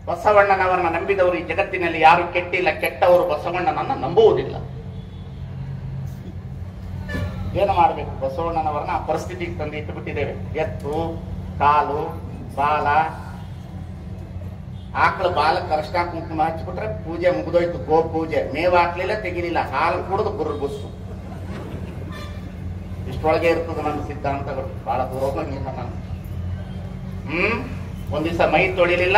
ಬಸವಣ್ಣನವರನ್ನ ನಂಬಿದವರು ಈ ಜಗತ್ತಿನಲ್ಲಿ ಯಾರು ಕೆಟ್ಟಿಲ್ಲ ಕೆಟ್ಟವರು ಬಸವಣ್ಣನನ್ನ ನಂಬುವುದಿಲ್ಲ ಏನು ಮಾಡಬೇಕು ಬಸವಣ್ಣನವರನ್ನ ಆ ಪರಿಸ್ಥಿತಿಗೆ ತಂದು ಇಟ್ಟು ಬಿಟ್ಟಿದ್ದೇವೆ ಎತ್ತು ಕಾಲು ಬಾಲ ಆಕಳ ಬಾಲ ಕರಷ್ಟ ಕುಂಕುಮ ಹಚ್ಚಿಬಿಟ್ರೆ ಪೂಜೆ ಮುಗಿದೋಯ್ತು ಗೋ ಪೂಜೆ ಮೇವ್ ಹಾಕ್ಲಿಲ್ಲ ತೆಗಿಲಿಲ್ಲ ಹಾಲು ಕುಡಿದು ಬುರ್ರು ಬುಸ್ಸು ಇಷ್ಟೊಳಗೆ ಇರ್ತದೆ ನನ್ನ ಸಿದ್ಧಾಂತಗಳು ಬಹಳ ದೂರ ಹೋಗಂಗಿಲ್ಲ ನಾನು ಹ್ಮ್ ಒಂದ್ ದಿವಸ ಮೈ ತೊಳಿಲಿಲ್ಲ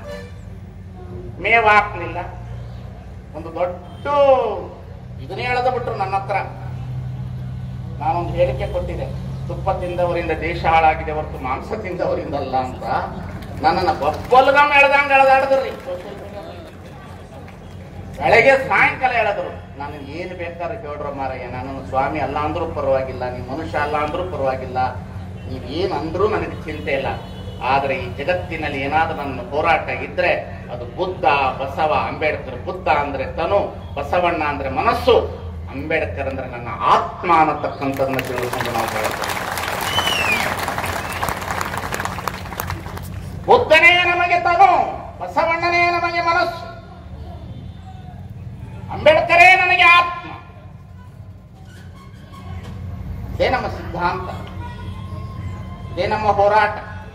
ಮೇವ್ ಹಾಕ್ಲಿಲ್ಲ ಒಂದು ದೊಡ್ಡ ಇದನ್ನೇ ಎಳೆದು ಬಿಟ್ರು ನನ್ನ ಹತ್ರ ನಾನೊಂದು ಹೇಳಿಕೆ ಕೊಟ್ಟಿದ್ದೆ ತುಪ್ಪ ತಿಂದವರಿಂದ ದೇಶ ಹಾಳಾಗಿದೆ ಹೊರತು ಮಾಂಸ ತಿಂದವರಿಂದಲ್ಲ ಅಂತ ನನ್ನನ್ನ ಬಬ್ಬಲ್ಗಮ್ ಎಳ್ದಂಗ ಎಳೆದಾಡಿದ್ರಿ ಬೆಳಗ್ಗೆ ಸಾಯಂಕಾಲ ಎಳೆದ್ರು ನಾನು ಏನು ಬೇಕಾದ್ರೆ ಹೇಳ್ರ ಮಾರಯ್ಯ ನಾನು ಸ್ವಾಮಿ ಅಲ್ಲ ಅಂದ್ರೂ ಪರವಾಗಿಲ್ಲ ನೀವು ಮನುಷ್ಯ ಅಲ್ಲ ಅಂದ್ರೂ ಪರವಾಗಿಲ್ಲ ನೀವೇನ್ ಅಂದ್ರೂ ನನಗೆ ಚಿಂತೆ ಇಲ್ಲ ಆದ್ರೆ ಈ ಜಗತ್ತಿನಲ್ಲಿ ಏನಾದ್ರೂ ನನ್ನ ಹೋರಾಟ ಇದ್ರೆ ಅದು ಬುದ್ಧ ಬಸವ ಅಂಬೇಡ್ಕರ್ ಬುದ್ಧ ಅಂದ್ರೆ ತನು ಬಸವಣ್ಣ ಅಂದ್ರೆ ಮನಸ್ಸು ಅಂಬೇಡ್ಕರ್ ಅಂದ್ರೆ ನನ್ನ ಆತ್ಮ ಅನ್ನತಕ್ಕಂಥದ್ದನ್ನ ತಿಳಿದುಕೊಂಡು ನಾವು ಹೇಳ್ತೇವೆ ಬುದ್ಧನೇ ನಮಗೆ ತನು ಬಸವಣ್ಣನೇ ನಮಗೆ ಮನಸ್ಸು ಅಂಬೇಡ್ಕರೇ ನನಗೆ ಆತ್ಮ ಇದೇ ನಮ್ಮ ಸಿದ್ಧಾಂತ ಇದೇ ನಮ್ಮ ಹೋರಾಟ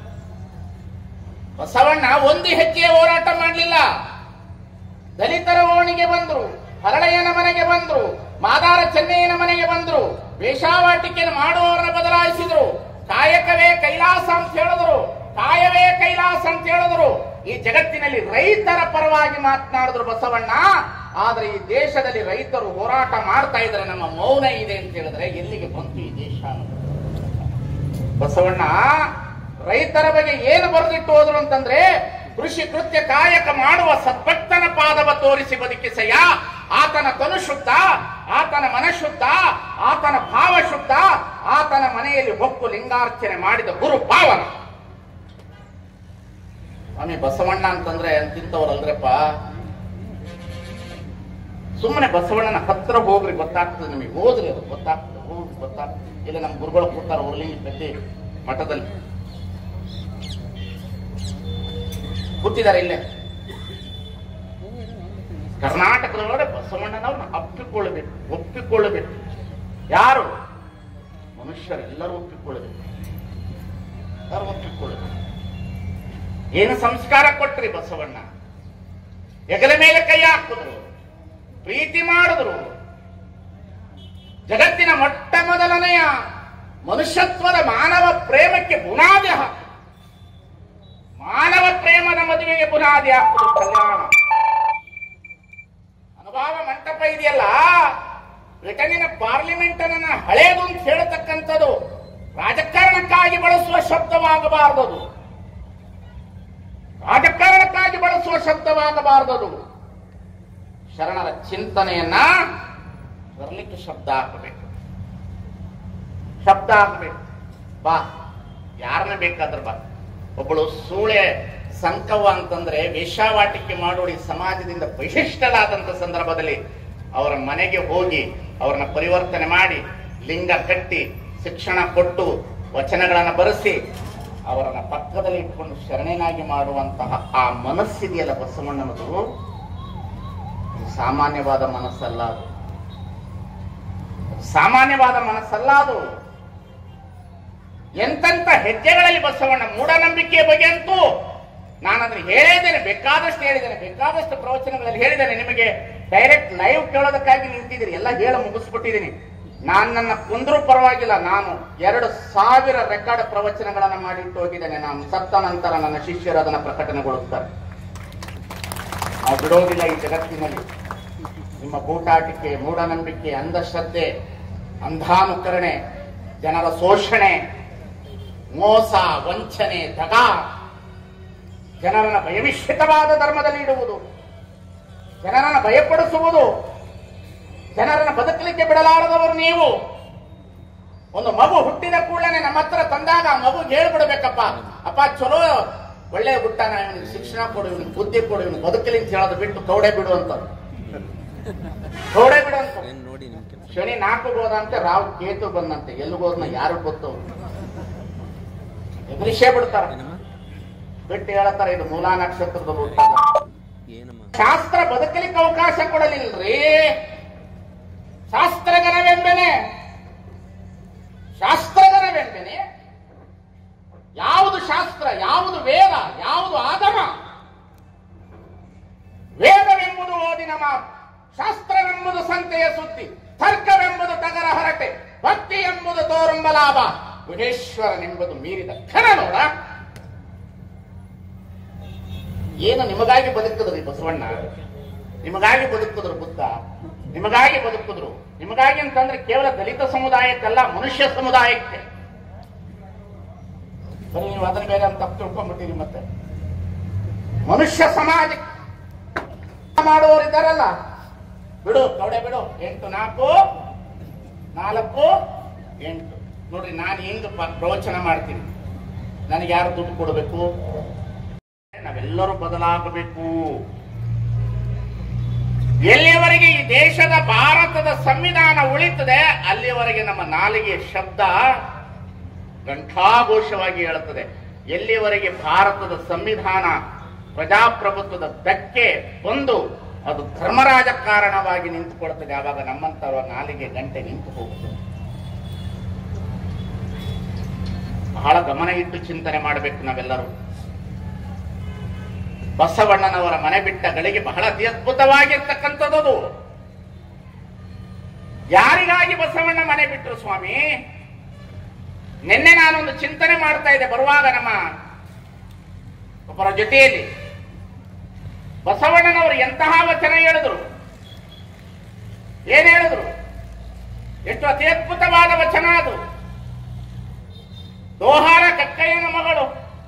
ಬಸವಣ್ಣ ಒಂದು ಹೆಜ್ಜೆ ಹೋರಾಟ ಮಾಡಲಿಲ್ಲ ದಲಿತರ ಓಣಿಗೆ ಬಂದ್ರು ಹರಳೆಯನ ಮನೆಗೆ ಬಂದ್ರು ಮಾದಾರ ಚೆನ್ನಯ್ಯನ ಮನೆಗೆ ಬಂದ್ರು ವೇಷಾವಾಟಿಕೆಯನ್ನು ಮಾಡುವವರನ್ನ ಬದಲಾಯಿಸಿದ್ರು ಕಾಯಕವೇ ಕೈಲಾಸ ಅಂತ ಹೇಳಿದ್ರು ಕಾಯವೇ ಕೈಲಾಸ ಅಂತ ಹೇಳಿದ್ರು ಈ ಜಗತ್ತಿನಲ್ಲಿ ರೈತರ ಪರವಾಗಿ ಮಾತನಾಡಿದ್ರು ಬಸವಣ್ಣ ಆದ್ರೆ ಈ ದೇಶದಲ್ಲಿ ರೈತರು ಹೋರಾಟ ಮಾಡ್ತಾ ಇದ್ರೆ ನಮ್ಮ ಮೌನ ಇದೆ ಅಂತ ಹೇಳಿದ್ರೆ ಎಲ್ಲಿಗೆ ಬಂತು ಈ ದೇಶ ಅನ್ನೋದು? ಬಸವಣ್ಣ ರೈತರ ಬಗ್ಗೆ ಏನು ಬರೆದಿಟ್ಟು ಹೋದ್ರು ಅಂತಂದ್ರೆ ಕೃಷಿ ಕೃತ್ಯ ಕಾಯಕ ಮಾಡುವ ಸದ್ಭಕ್ತನ ಪಾದವ ತೋರಿಸಿ ಬದುಕಿಸಯ್ಯ ಆತನ ತನು ಶುದ್ಧ ಆತನ ಮನಶುದ್ಧ ಆತನ ಭಾವ ಶುದ್ಧ ಆತನ ಮನೆಯಲ್ಲಿ ಹೊಕ್ಕು ಲಿಂಗಾರ್ಚನೆ ಮಾಡಿದ ಗುರು ಪಾವನ ಸ್ವಾಮಿ ಬಸವಣ್ಣ ಅಂತಂದ್ರೆ ಅಂತಿಂತವ್ರಲ್ರಪ್ಪ ಸುಮ್ಮನೆ ಬಸವಣ್ಣನ ಹತ್ರ ಹೋಗ್ರಿ ಗೊತ್ತಾಗ್ತದೆ ನಿಮಗೆ ಹೋದ್ರಿ ಅದು ಗೊತ್ತಾಗ್ತದೆ ಹೋಗ್ರಿ ಗೊತ್ತಾಗ್ತದೆ ಇಲ್ಲ ನಮ್ಮ ಗುರುಗಳು ಕೂತಾರ ಉರ್ಲಿಂಗಿ ಪೆದ್ದಿ ಮಠದಲ್ಲಿ ಕೂತಿದ್ದಾರೆ ಇಲ್ಲೇ ಕರ್ನಾಟಕದೊಳಗಡೆ ಬಸವಣ್ಣನವ್ರನ್ನ ಅಪ್ಪಿಕೊಳ್ಳಬೇಕು ಒಪ್ಪಿಕೊಳ್ಳಬೇಕು ಯಾರು ಮನುಷ್ಯರೆಲ್ಲರೂ ಒಪ್ಪಿಕೊಳ್ಳಬೇಕು ಎಲ್ಲರೂ ಒಪ್ಪಿಕೊಳ್ಳಬೇಕು ಏನು ಸಂಸ್ಕಾರ ಕೊಟ್ರಿ ಬಸವಣ್ಣ ಹೆಗಲ ಮೇಲೆ ಕೈ ಹಾಕಿದ್ರು ಪ್ರೀತಿ ಮಾಡಿದ್ರು ಜಗತ್ತಿನ ಮೊಟ್ಟ ಮೊದಲನೆಯ ಮನುಷ್ಯತ್ವದ ಮಾನವ ಪ್ರೇಮಕ್ಕೆ ಬುನಾದಿ ಹಾಕಿದ್ರು ಮಾನವ ಪ್ರೇಮದ ಮದುವೆಗೆ ಬುನಾದಿ ಹಾಕುದು ಕಲ್ಯಾಣ ಅನುಭವ ಮಂಟಪ ಇದೆಯಲ್ಲ ಬ್ರಿಟನ್ನಿನ ಪಾರ್ಲಿಮೆಂಟ್ ಅನ್ನ ಹಳೇದು ಅಂತ ಹೇಳತಕ್ಕಂಥದ್ದು ರಾಜಕಾರಣಕ್ಕಾಗಿ ಬಳಸುವ ಶಬ್ದವಾಗಬಾರದು ರಾಜಕಾರಣಕ್ಕಾಗಿ ಬಳಸುವ ಶಬ್ದವಾಗಬಾರದು ಶರಣರ ಚಿಂತನೆಯನ್ನ ಬರಲಿಕ್ಕೆ ಶಬ್ದ ಹಾಕಬೇಕು ಶಬ್ದ ಹಾಕಬೇಕು ಬಾ ಯಾರನ್ನ ಬೇಕಾದ್ರೆ ಬಾ ಒಬ್ಬಳು ಸೂಳೆ ಸಂಕವ್ವ ಅಂತಂದ್ರೆ ವೇಷಾವಾಟಿಕೆ ಮಾಡೋಡಿ ಸಮಾಜದಿಂದ ಬಹಿಷ್ಠಲಾದಂತ ಸಂದರ್ಭದಲ್ಲಿ ಅವರ ಮನೆಗೆ ಹೋಗಿ ಅವರನ್ನ ಪರಿವರ್ತನೆ ಮಾಡಿ ಲಿಂಗ ಕಟ್ಟಿ ಶಿಕ್ಷಣ ಕೊಟ್ಟು ವಚನಗಳನ್ನ ಬರೆಸಿ ಅವರನ್ನ ಪಕ್ಕದಲ್ಲಿ ಇಟ್ಕೊಂಡು ಶರಣನಾಗಿ ಮಾಡುವಂತಹ ಆ ಮನಸ್ಸಿದೆಯಲ್ಲ ಬಸವಣ್ಣನದು ಇದು ಸಾಮಾನ್ಯವಾದ ಮನಸ್ಸಲ್ಲ ಅದು ಸಾಮಾನ್ಯವಾದ ಮನಸ್ಸಲ್ಲ ಅದು ಎಂತೆಂತ ಹೆಜ್ಜೆಗಳಲ್ಲಿ ಬಸವಣ್ಣ ಮೂಢನಂಬಿಕೆಯ ಬಗ್ಗೆ ಅಂತೂ ನಾನು ಅದನ್ನ ಹೇಳಿದ್ದೇನೆ ಬೇಕಾದಷ್ಟು ಹೇಳಿದ್ದೇನೆ ಬೇಕಾದಷ್ಟು ಪ್ರವಚನಗಳಲ್ಲಿ ಹೇಳಿದ್ದೇನೆ ನಿಮಗೆ ಡೈರೆಕ್ಟ್ ಲೈವ್ ಕೇಳೋದಕ್ಕಾಗಿ ನಿಂತಿದ್ದೀರಿ ಎಲ್ಲ ಹೇಳ ಮುಗಿಸ್ಬಿಟ್ಟಿದ್ದೀನಿ ನಾನು ನನ್ನ ಕುಂದ್ರು ಪರವಾಗಿಲ್ಲ ನಾನು ಎರಡು ಸಾವಿರ ರೆಕಾರ್ಡ್ ಪ್ರವಚನಗಳನ್ನ ಮಾಡಿಟ್ಟು ಹೋಗಿದ್ದೇನೆ ನಾನು ಸತ್ತ ನಂತರ ನನ್ನ ಶಿಷ್ಯರು ಅದನ್ನ ಪ್ರಕಟಣೆಗೊಳಿಸ್ತಾರೆ ನಾವು ಬಿಡೋದಿಲ್ಲ ಈ ಜಗತ್ತಿನಲ್ಲಿ ನಿಮ್ಮ ಬೂಟಾಟಿಕೆ ಮೂಢನಂಬಿಕೆ ಅಂಧಶ್ರದ್ಧೆ ಅಂಧಾನುಕರಣೆ ಜನರ ಶೋಷಣೆ ಮೋಸ ವಂಚನೆ ದಗ ಜನರನ್ನ ಭಯಮಿಶ್ರಿತವಾದ ಧರ್ಮದಲ್ಲಿ ಇಡುವುದು ಜನರನ್ನ ಭಯಪಡಿಸುವುದು ಜನರನ್ನ ಬದುಕಲಿಕ್ಕೆ ಬಿಡಲಾರದವರು ನೀವು ಒಂದು ಮಗು ಹುಟ್ಟಿದ ಕೂಡಲೇ ನಮ್ಮ ಹತ್ರ ತಂದಾಗ ಆ ಮಗುಗೆ ಹೇಳ್ಬಿಡ್ಬೇಕಪ್ಪ ಅಪ್ಪ ಚಲೋ ಒಳ್ಳೆ ಹುಟ್ಟಾನ ಇವನಿಗೆ ಶಿಕ್ಷಣ ಕೊಡು ಇವನಿಗೆ ಬುದ್ಧಿ ಕೊಡು ಇವನು ಬದುಕಲಿ ಅಂತ ಹೇಳೋದು ಬಿಟ್ಟು ಕೌಡೆ ಬಿಡು ಅಂತ ಕೌಡೆ ಬಿಡು ಅಂತ ಏನ್ ನೋಡಿ ನಿಮ್ ಕೆಲಸ ಶನಿ ನಾಲ್ಕು ಹೋದಂತೆ ರಾವ್ ಕೇತು ಬಂದಂತೆ ಎಲ್ಲಿಗೋದ್ನ ಯಾರು ಗೊತ್ತು ಎದುರಿಸೇ ಬಿಡ್ತಾರ ಏನಮ್ಮ ಬಿಟ್ಟು ಹೇಳ್ತಾರೆ ಇದು ಮೂಲಾ ನಕ್ಷತ್ರದ ರೂಪ ಏನಮ್ಮ ಶಾಸ್ತ್ರ ಬದುಕಲಿಕ್ಕೆ ಅವಕಾಶ ಕೊಡಲಿಲ್ರಿ ಶಾಸ್ತ್ರಗಣವೆಂಬೆನೆ ಶಾಸ್ತ್ರಗಣವೆಂಬೆನೆ ಯಾವುದು ಶಾಸ್ತ್ರ ಯಾವುದು ವೇದ ಯಾವುದು ಆಗಮ ವೇದವೆಂಬುದು ಓದಿನ ಮಾತು ಶಾಸ್ತ್ರವೆಂಬುದು ಸಂತೆಯ ಸುದ್ದಿ ತರ್ಕವೆಂಬುದು ತಗರ ಹರಟೆ ಭಕ್ತಿ ಎಂಬುದು ತೋರುಂಬ ಲಾಭ ಗುಹೇಶ್ವರನೆಂಬುದು ಮೀರಿದ ಘನ ನೋಡ ಏನು ನಿಮಗಾಗಿ ಬದುಕಿದ್ರಿ ಬಸವಣ್ಣ ನಿಮಗಾಗಿ ಬದುಕಿದ್ರು ಬುದ್ಧ ನಿಮಗಾಗಿ ಬದುಕಿದ್ರು ನಿಮಗಾಗಿ ಅಂತಂದ್ರೆ ಕೇವಲ ದಲಿತ ಸಮುದಾಯಕ್ಕಲ್ಲ ಮನುಷ್ಯ ಸಮುದಾಯಕ್ಕೆ ಬರೀ ನೀವು ಅದನ್ನ ಬೇರೆ ಅಂತ ತಪ್ಪು ತಿಳ್ಕೊಂಡ್ಬಿಟ್ಟಿರಿ ಮತ್ತೆ ಮನುಷ್ಯ ಸಮಾಜಕ್ಕೆ ಮಾಡುವವರು ಇದ್ದಾರಲ್ಲ ಬಿಡು ಕವಡೆ ಬಿಡು ಎಂಟು ನಾಲ್ಕು ನಾಲ್ಕು ಎಂಟು ನೋಡ್ರಿ ನಾನು ಹೆಂಗ್ ಪ- ಪ್ರವಚನ ಮಾಡ್ತೀನಿ ನನಗೆ ಯಾರು ದುಡ್ಡು ಕೊಡಬೇಕು ನಾವೆಲ್ಲರೂ ಬದಲಾಗಬೇಕು ಎಲ್ಲಿಯವರೆಗೆ ಈ ದೇಶದ ಭಾರತದ ಸಂವಿಧಾನ ಉಳಿತದೆ ಅಲ್ಲಿಯವರೆಗೆ ನಮ್ಮ ನಾಲಿಗೆ ಶಬ್ದ ಘಂಟಾಘೋಷವಾಗಿ ಹೇಳುತ್ತದೆ ಎಲ್ಲಿಯವರೆಗೆ ಭಾರತದ ಸಂವಿಧಾನ ಪ್ರಜಾಪ್ರಭುತ್ವದ ಧಕ್ಕೆ ಬಂದು ಅದು ಧರ್ಮರಾಜ ಕಾರಣವಾಗಿ ನಿಂತುಕೊಳ್ತದೆ ಆವಾಗ ನಮ್ಮಂತವರ ನಾಲಿಗೆ ಗಂಟೆ ನಿಂತು ಹೋಗುತ್ತದೆ ಬಹಳ ಗಮನ ಇಟ್ಟು ಚಿಂತನೆ ಮಾಡಬೇಕು ನಾವೆಲ್ಲರೂ ಬಸವಣ್ಣನವರ ಮನೆ ಬಿಟ್ಟ ಗಳಿಗೆ ಬಹಳ ಅತ್ಯದ್ಭುತವಾಗಿರ್ತಕ್ಕಂಥದ್ದು ಯಾರಿಗಾಗಿ ಬಸವಣ್ಣ ಮನೆ ಬಿಟ್ಟರು ಸ್ವಾಮಿ ನಿನ್ನೆ ನಾನೊಂದು ಚಿಂತನೆ ಮಾಡ್ತಾ ಇದ್ದೆ ಬರುವಾಗ ನಮ್ಮ ಒಬ್ಬರ ಜೊತೆಯಲ್ಲಿ ಬಸವಣ್ಣನವರು ಎಂತಹ ವಚನ ಹೇಳಿದ್ರು ಏನ್ ಹೇಳಿದ್ರು ಎಷ್ಟು ಅತ್ಯದ್ಭುತವಾದ ವಚನ ಅದು ದೋಹಾರ ಕಕ್ಕಯ್ಯನ ಮಗಳು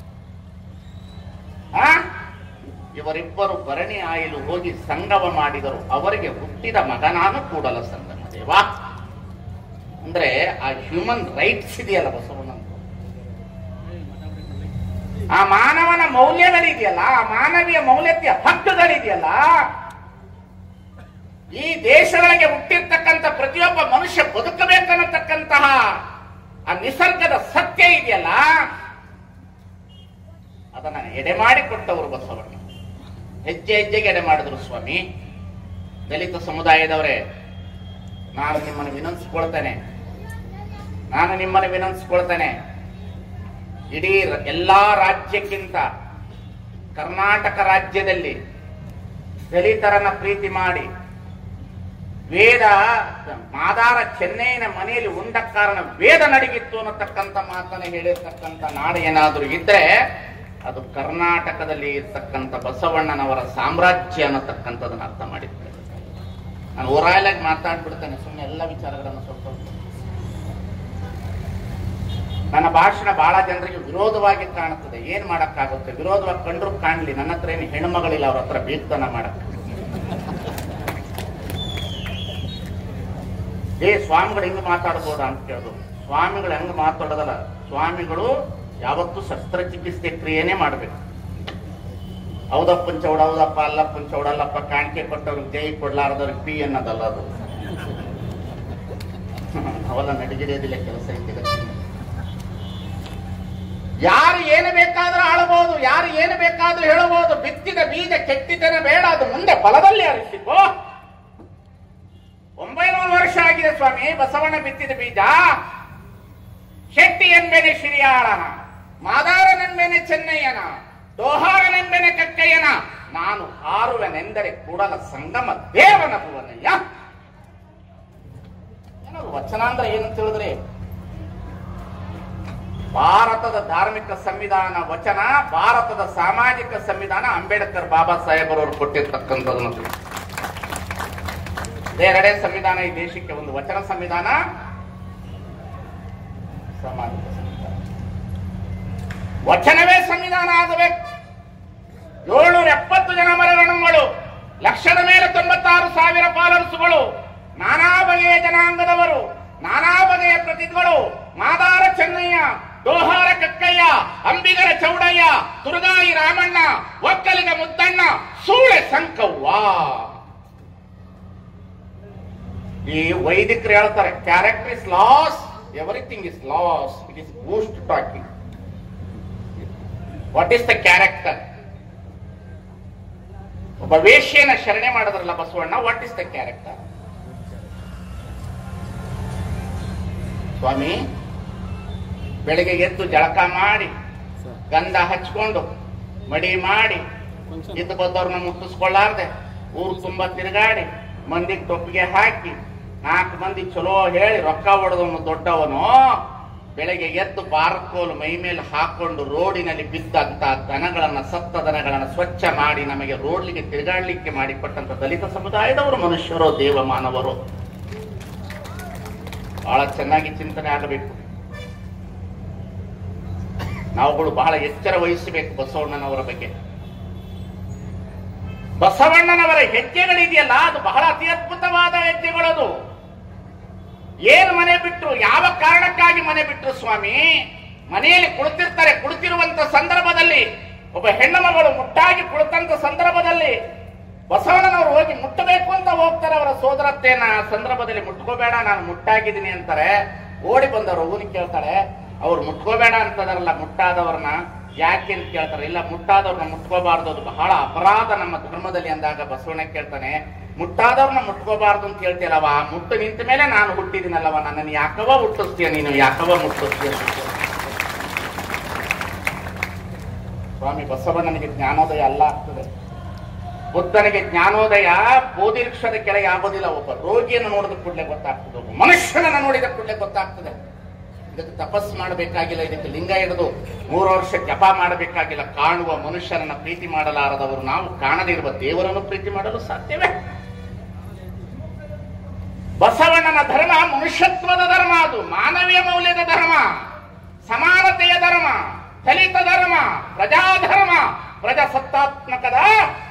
ಆ ಇವರಿಬ್ಬರು ಭರಣಿ ಆಯಿಲು ಹೋಗಿ ಸಂಗಮ ಮಾಡಿದರು ಅವರಿಗೆ ಹುಟ್ಟಿದ ಮಗನಾನು ಕೂಡಲ ಸಂಗಮ ದೇವ ಅಂದ್ರೆ ಆ ಹ್ಯೂಮನ್ ರೈಟ್ಸ್ ಇದೆಯಲ್ಲ ಬಸವಣ್ಣ ಆ ಮಾನವನ ಮೌಲ್ಯಗಳಿದೆಯಲ್ಲ ಆ ಮಾನವೀಯ ಮೌಲ್ಯತೆಯ ಹಕ್ಕುಗಳಿದೆಯಲ್ಲ ಈ ದೇಶಗಳಿಗೆ ಹುಟ್ಟಿರ್ತಕ್ಕಂಥ ಪ್ರತಿಯೊಬ್ಬ ಮನುಷ್ಯ ಬದುಕಬೇಕನ್ನತಕ್ಕಂತಹ ಆ ನಿಸರ್ಗದ ಸತ್ಯ ಇದೆಯಲ್ಲ ಅದನ್ನ ಎಡೆ ಮಾಡಿಕೊಟ್ಟವರು ಬಸವಣ್ಣ ಹೆಜ್ಜೆ ಹೆಜ್ಜೆಗೆ ಎಡೆ ಮಾಡಿದ್ರು ಸ್ವಾಮಿ ದಲಿತ ಸಮುದಾಯದವರೇ ನಾನು ನಿಮ್ಮನ್ನು ವಿನಂತಿಸ್ಕೊಳ್ತೇನೆ ನಾನು ನಿಮ್ಮನ್ನು ವಿನಂತಿಸ್ಕೊಳ್ತೇನೆ ಇಡೀ ರ- ಎಲ್ಲಾ ರಾಜ್ಯಕ್ಕಿಂತ ಕರ್ನಾಟಕ ರಾಜ್ಯದಲ್ಲಿ ದಲಿತರನ್ನ ಪ್ರೀತಿ ಮಾಡಿ ವೇದ ಮಾದಾರ ಚೆನ್ನೈನ ಮನೆಯಲ್ಲಿ ಉಂಡ ಕಾರಣ ವೇದ ನಡಗಿತ್ತು ಅನ್ನತಕ್ಕಂಥ ಮಾತನ್ನ ಹೇಳಿರ್ತಕ್ಕಂಥ ನಾಡು ಏನಾದ್ರೂ ಇದ್ರೆ ಅದು ಕರ್ನಾಟಕದಲ್ಲಿ ಇರ್ತಕ್ಕಂಥ ಬಸವಣ್ಣನವರ ಸಾಮ್ರಾಜ್ಯ ಅನ್ನತಕ್ಕಂಥದನ್ನ ಅರ್ಥ ಮಾಡಿರ್ತೇನೆ ನಾನು ಓರಾಯಲಾಗಿ ಮಾತಾಡ್ಬಿಡ್ತೇನೆ ಸುಮ್ಮನೆ ಎಲ್ಲ ವಿಚಾರಗಳನ್ನು ಸ್ವಲ್ಪ ನನ್ನ ಭಾಷಣ ಬಹಳ ಜನರಿಗೆ ವಿರೋಧವಾಗಿ ಕಾಣುತ್ತದೆ ಏನ್ ಮಾಡಕ್ಕಾಗುತ್ತೆ ವಿರೋಧವಾಗಿ ಕಂಡ್ರು ಕಾಣ್ಲಿ ನನ್ನ ಹತ್ರ ಏನು ಹೆಣ್ಮಗಳಿಲ್ಲ ಅವ್ರ ಹತ್ರ ಬೀರ್ತನ ಮಾಡಕ್ ಏ ಸ್ವಾಮಿಗಳು ಹೆಂಗ್ ಮಾತಾಡ್ಬೋದಾ ಅಂತ ಕೇಳಿದ್ರು ಸ್ವಾಮಿಗಳು ಹೆಂಗ್ ಮಾತಾಡೋದಲ್ಲ ಸ್ವಾಮಿಗಳು ಯಾವತ್ತೂ ಶಸ್ತ್ರಚಿಕಿತ್ಸೆ ಕ್ರಿಯೆನೇ ಮಾಡ್ಬೇಕು ಹೌದಪ್ಪನ್ ಚೌಡ ಹೌದಪ್ಪ ಅಲ್ಲಪ್ಪನ್ ಚೌಡ ಅಲ್ಲಪ್ಪ ಕಾಣಿಕೆ ಕೊಟ್ಟವ್ರಿಗೆ ಜೈ ಕೊಡ್ಲಾರ್ದವ್ರಿಗೆ ಪಿ ಅನ್ನೋದಲ್ಲ ಅದು ಅವೆಲ್ಲ ನಡಿಗಿರಿಯೋದಿಲ್ಲ ಕೆಲಸ ಇದ್ದಿಲ್ಲ ಯಾರು ಏನು ಬೇಕಾದ್ರೂ ಆಳಬಹುದು ಯಾರು ಏನು ಬೇಕಾದ್ರೂ ಹೇಳಬಹುದು ಬಿತ್ತಿದ ಬೀಜ ಕೆಟ್ಟಿದ್ದನ ಬೇಡ ಅದು ಮುಂದೆ ಫಲದಲ್ಲಿ ಅರಿಸಿಕೋ ಒಂಬೈನೂರು ವರ್ಷ ಆಗಿದೆ ಸ್ವಾಮಿ ಬಸವಣ್ಣ ಬಿತ್ತಿದ ಬೀಜ ಶೆಟ್ಟಿ ಎಂಬೆನೆ ಶ್ರೀಯಾಳನ ಮಾದಾರನೆಂಬೆನೆ ಚೆನ್ನಯ್ಯನ ದೋಹಾರನೆಂಬೆನೆ ಕಕ್ಕಯ್ಯನ ನಾನು ಹಾರುವೆನೆಂದರೆ ಕೂಡಲ ಸಂಗಮ ದೇವನ ಭುವನಯ್ಯ ಏನಾದ್ರು ವಚನ ಅಂದ್ರೆ ಏನಂತ ಹೇಳಿದ್ರೆ ಭಾರತದ ಧಾರ್ಮಿಕ ಸಂವಿಧಾನ ವಚನ ಭಾರತದ ಸಾಮಾಜಿಕ ಸಂವಿಧಾನ ಅಂಬೇಡ್ಕರ್ ಬಾಬಾ ಸಾಹೇಬರವರು ಕೊಟ್ಟಿರ್ತಕ್ಕಂಥದ್ದು ನೋಡಿ. ಎರಡೇ ಸಂವಿಧಾನ ಈ ದೇಶಕ್ಕೆ ಒಂದು ವಚನ ಸಂವಿಧಾನ ಸಾಮಾಜಿಕ ಸಂವಿಧಾನ ವಚನವೇ ಸಂವಿಧಾನ ಆಗಬೇಕು ಏಳ್ನೂರ ಎಪ್ಪತ್ತು ಜನ ಮರಗಣಗಳು ಲಕ್ಷದ ಮೇಲೆ ತೊಂಬತ್ತಾರು ಸಾವಿರ ಫಾಲೋವರ್ಸ್ಗಳು ನಾನಾ ಬಗೆಯ ಜನಾಂಗದವರು ನಾನಾ ಬಗೆಯ ಪ್ರತಿಗಳು ಮಾದಾರ ಚೆನ್ನಯ್ಯ ದೋಹಾರ ಕಕ್ಕಯ್ಯ ಅಂಬಿಗರ ಚೌಡಯ್ಯ ತುರುಗಾಯಿ ರಾಮಣ್ಣ ಒಕ್ಕಲಿಗ ಮುದ್ದಣ್ಣ ಸೂಳೆ ಸಂಕವ್ವ ಈ ವೈದಿಕರು ಹೇಳ್ತಾರೆ character is lost everything is lost it is boast talking what is the character ಒಬ್ಬ ವೇಶ್ಯನ ಶರಣೆ ಮಾಡಿದ್ರಲ್ಲ Basavanna what is the character ಸ್ವಾಮಿ ಬೆಳಿಗ್ಗೆ ಎದ್ದು ಜಳಕ ಮಾಡಿ ಗಂಧ ಹಚ್ಕೊಂಡು ಮಡಿ ಮಾಡಿ ಇದ್ದು ಬಂದವ್ರನ್ನ ಮುಟ್ಟಿಸ್ಕೊಳ್ಳಾರ್ದೆ ಊರು ತುಂಬಾ ತಿರುಗಾಡಿ ಮಂದಿಗೆ ತೊಪ್ಪಿಗೆ ಹಾಕಿ ನಾಲ್ಕು ಮಂದಿ ಚಲೋ ಹೇಳಿ ರೊಕ್ಕ ಹೊಡೆದವನು ದೊಡ್ಡವನು ಬೆಳಗ್ಗೆ ಎದ್ದು ಬಾರ್ಕೋಲು ಮೈ ಮೇಲೆ ಹಾಕೊಂಡು ರೋಡಿನಲ್ಲಿ ಬಿದ್ದಂತ ದನಗಳನ್ನ ಸತ್ತ ದನಗಳನ್ನ ಸ್ವಚ್ಛ ಮಾಡಿ ನಮಗೆ ರೋಡ್ಲಿಗೆ ತಿರುಗಾಡ್ಲಿಕ್ಕೆ ಮಾಡಿಕೊಟ್ಟಂತ ದಲಿತ ಸಮುದಾಯದವರು ಮನುಷ್ಯರು ದೇವ ಮಾನವರು ಬಹಳ ಚೆನ್ನಾಗಿ ಚಿಂತನೆ ಆಗಬೇಕು ನಾವುಗಳು ಬಹಳ ಎಚ್ಚರ ವಹಿಸಬೇಕು ಬಸವಣ್ಣನವರ ಬಗ್ಗೆ ಬಸವಣ್ಣನವರ ಹೆಜ್ಜೆಗಳಿದೆಯಲ್ಲ ಅದು ಬಹಳ ಅತಿ ಅದ್ಭುತವಾದ ಹೆಜ್ಜೆಗಳದು ಏನು ಮನೆ ಬಿಟ್ರು ಯಾವ ಕಾರಣಕ್ಕಾಗಿ ಮನೆ ಬಿಟ್ರು ಸ್ವಾಮಿ ಮನೆಯಲ್ಲಿ ಕುಳಿತಿರ್ತಾರೆ ಕುಳಿತಿರುವಂತ ಸಂದರ್ಭದಲ್ಲಿ ಒಬ್ಬ ಹೆಣ್ಣು ಮಗಳು ಮುಟ್ಟಾಗಿ ಕುಳಿತಂತ ಸಂದರ್ಭದಲ್ಲಿ ಬಸವಣ್ಣನವರು ಹೋಗಿ ಮುಟ್ಟಬೇಕು ಅಂತ ಹೋಗ್ತಾರೆ ಅವರ ಸೋದರತ್ತೆಯನ್ನ ಆ ಸಂದರ್ಭದಲ್ಲಿ ಮುಟ್ಕೋಬೇಡ ನಾನು ಮುಟ್ಟಾಗಿದ್ದೀನಿ ಅಂತಾರೆ ಓಡಿ ಬಂದವರು ಊರಿಗೆ ಕೇಳ್ತಾಳೆ ಅವ್ರು ಮುಟ್ಕೋಬೇಡ ಅಂತದಾರಲ್ಲ ಮುಟ್ಟಾದವ್ರನ್ನ ಯಾಕೆ ಅಂತ ಕೇಳ್ತಾರೆ ಇಲ್ಲ ಮುಟ್ಟಾದವ್ರನ್ನ ಮುಟ್ಕೋಬಾರ್ದು ಅದು ಬಹಳ ಅಪರಾಧ ನಮ್ಮ ಧರ್ಮದಲ್ಲಿ ಅಂದಾಗ ಬಸವಣ್ಣ ಕೇಳ್ತಾನೆ ಮುಟ್ಟಾದವ್ರನ್ನ ಮುಟ್ಕೋಬಾರ್ದು ಅಂತ ಹೇಳ್ತೀಯಲ್ಲವ ಆ ಮುಟ್ಟು ನಿಂತ ಮೇಲೆ ನಾನು ಹುಟ್ಟಿದಿನಲ್ಲವ ನನ್ನನ್ನು ಯಾಕವ ಹುಟ್ಟಿಸ್ತೀಯ ನೀನು ಯಾಕವ ಮುಟ್ಟಿಸ್ತೀಯ ಸ್ವಾಮಿ ಬಸವಣ್ಣನಿಗೆ ಜ್ಞಾನೋದಯ ಅಲ್ಲ ಆಗ್ತದೆ ಬುದ್ಧನಿಗೆ ಜ್ಞಾನೋದಯ ಬೋಧಿ ವೃಕ್ಷದ ಕೆಳಗೆ ಆಗೋದಿಲ್ಲ ಒಬ್ಬ ರೋಗಿಯನ್ನು ನೋಡಿದ ಕೂಡಲೇ ಗೊತ್ತಾಗ್ತದೆ ಒಬ್ಬ ಮನುಷ್ಯನನ್ನು ನೋಡಿದ ಕೂಡಲೇ ಗೊತ್ತಾಗ್ತದೆ ಇದಕ್ಕೆ ತಪಸ್ ಮಾಡಬೇಕಾಗಿಲ್ಲ ಇದಕ್ಕೆ ಲಿಂಗ ಹಿಡಿದು ಮೂರು ವರ್ಷ ಜಪ ಮಾಡಬೇಕಾಗಿಲ್ಲ ಕಾಣುವ ಮನುಷ್ಯನನ್ನ ಪ್ರೀತಿ ಮಾಡಲಾರದವರು ನಾವು ಕಾಣದಿರುವ ದೇವರನ್ನು ಪ್ರೀತಿ ಮಾಡಲು ಸಾಧ್ಯವೇ ಬಸವಣ್ಣನ ಧರ್ಮ ಮನುಷ್ಯತ್ವದ ಧರ್ಮ ಅದು ಮಾನವೀಯ ಮೌಲ್ಯದ ಧರ್ಮ ಸಮಾನತೆಯ ಧರ್ಮ ದಲಿತ ಧರ್ಮ ಪ್ರಜಾಧರ್ಮ ಪ್ರಜಾಸತ್ತಾತ್ಮಕದ